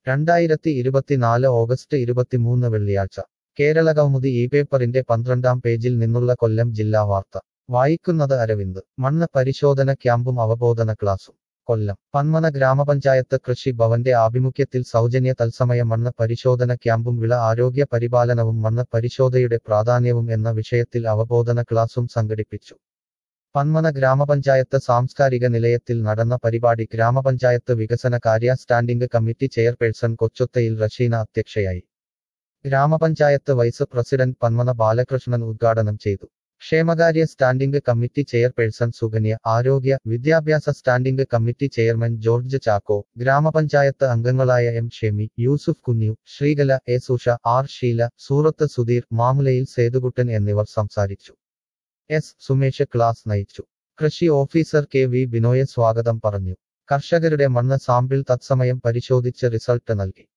രണ്ടായിരത്തി ഇരുപത്തിനാല് ഓഗസ്റ്റ് ഇരുപത്തിമൂന്ന് വെള്ളിയാഴ്ച കേരള കൗമുദി ഈ പേപ്പറിന്റെ പന്ത്രണ്ടാം പേജിൽ നിന്നുള്ള കൊല്ലം ജില്ലാ വാർത്ത വായിക്കുന്നത് അരവിന്ദ് മണ്ണ് പരിശോധന ക്യാമ്പും അവബോധന ക്ലാസും കൊല്ലം പന്മന ഗ്രാമപഞ്ചായത്ത് കൃഷി ഭവന്റെ ആഭിമുഖ്യത്തിൽ സൗജന്യ തത്സമയ മണ്ണ് പരിശോധന ക്യാമ്പും വിള ആരോഗ്യ പരിപാലനവും മണ്ണ് പരിശോധയുടെ പ്രാധാന്യവും എന്ന വിഷയത്തിൽ അവബോധന ക്ലാസും സംഘടിപ്പിച്ചു പന്മന ഗ്രാമപഞ്ചായത്ത് സാംസ്കാരിക നിലയത്തിൽ നടന്ന പരിപാടി ഗ്രാമപഞ്ചായത്ത് വികസന കാര്യ standing committee chairperson Kochothayil Rasheena അധ്യക്ഷയായി ഗ്രാമപഞ്ചായത്ത് വൈസ് പ്രസിഡന്റ് പന്മന ബാലകൃഷ്ണൻ ഉദ്ഘാടനം ചെയ്തു ക്ഷേമകാര്യ സ്റ്റാൻഡിംഗ് കമ്മിറ്റി ചെയർപേഴ്സൺ സുകന്യ ആരോഗ്യ വിദ്യാഭ്യാസ standing committee chairman George Chacko ഗ്രാമപഞ്ചായത്ത് അംഗങ്ങളായ M Shemi Yusuf Kunju Sreekala A Susha R Sheela Surath Sudheer Mamulayil Sethukuttan എന്നിവർ സംസാരിച്ചു എസ് സുമേഷ് ക്ലാസ് നയിച്ചു കൃഷി ഓഫീസർ കെ വി ബിനോയ് സ്വാഗതം പറഞ്ഞു കർഷകരുടെ മണ്ണ് സാമ്പിൾ തത്സമയം പരിശോധിച്ച് റിസൾട്ട് നൽകി